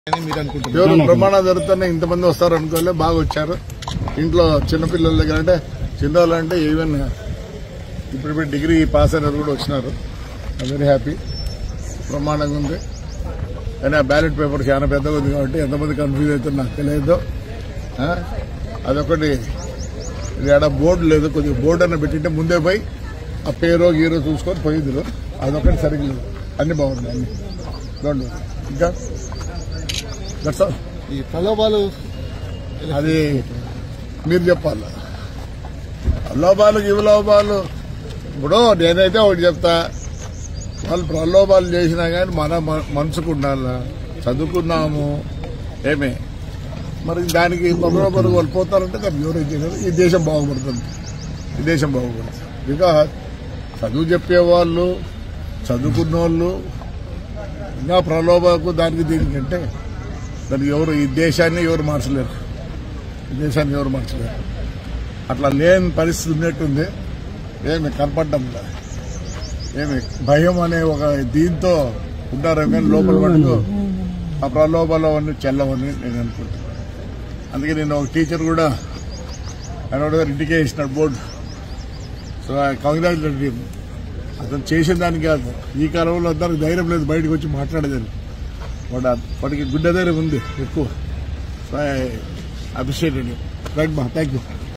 అని మీరు అనుకుంటున్నారు ఎవరు ప్రమాణాలు జరుగుతున్నా ఇంతమంది వస్తారు అనుకోలే బాగా వచ్చారు ఇంట్లో చిన్నపిల్లల దగ్గర అంటే చిన్నవాళ్ళు అంటే ఈవెన్ ఇప్పుడు ఇప్పుడు డిగ్రీ పాస్ అయిన కూడా వచ్చినారు వెరీ హ్యాపీ బ్రహ్మాండంగా ఉంది కానీ ఆ బ్యాలెట్ పేపర్ చాలా పెద్దగా ఉంది కాబట్టి ఎంతమంది కన్ఫ్యూజ్ అవుతుంది నాకు తెలియదు ఆ? అదొకటి ఇది ఆడ బోర్డు లేదు కొంచెం బోర్డు అన్న పెట్టింటే ముందే పోయి ఆ పేరో గీరో చూసుకొని పోయింది అదొకటి సరిగ్గా లేదు అన్ని బాగున్నాయి అన్ని don't worry. ఇంకా దట్స్ ఆల్ ఈ ప్రలోభాలు అది మీరు చెప్పాలి ప్రలోభాలు గివలోభాలు ఇప్పుడు నేనైతే ఒకటి చెప్తా వాళ్ళు ప్రలోభాలు చేసినా కానీ మన మ- మనసుకు ఉండాలా చదువుకున్నాము ఏమే మరి దానికి ప్రలోభాలు వాళ్ళు పోతారంటే దాన్ని ఎవరైతే చేయలేరు. ఈ దేశం బాగుపడుతుంది ఈ దేశం బాగుపడుతుంది బికాజ్ చదువు చెప్పేవాళ్ళు చదువుకున్న వాళ్ళు ఇంకా ప్రలోభకు దానికి దీనికి అంటే దానికి ఎవరు ఈ దేశాన్ని ఎవరు మార్చలేరు ఈ దేశాన్ని ఎవరు మార్చలేరు అట్లా లేని పరిస్థితి ఉన్నట్టుంది ఏమి కనపడ్డం లేదు. ఏమి భయం అనే ఒక దీంతో ఉంటారు కానీ లోపల మటుకు ఆ ప్రలోభాలు అవన్నీ చెల్లవని నేను అనుకుంటున్నాను అందుకే నేను ఒక టీచర్ కూడా ఆయన గారు ఇంటికే ఇచ్చినాడు బోర్డు సో కంగ్రాచులేట్ అతను చేసిన దానికి కాదు ఈ కాలంలో అందరికి ధైర్యం లేదు బయటకు వచ్చి మాట్లాడేదని వాడు వాడికి గుడ్డ ధైర్యం ఉంది ఎక్కువ సో ఐ అప్రిషియేటెడ్ రైట్ మా థ్యాంక్ యూ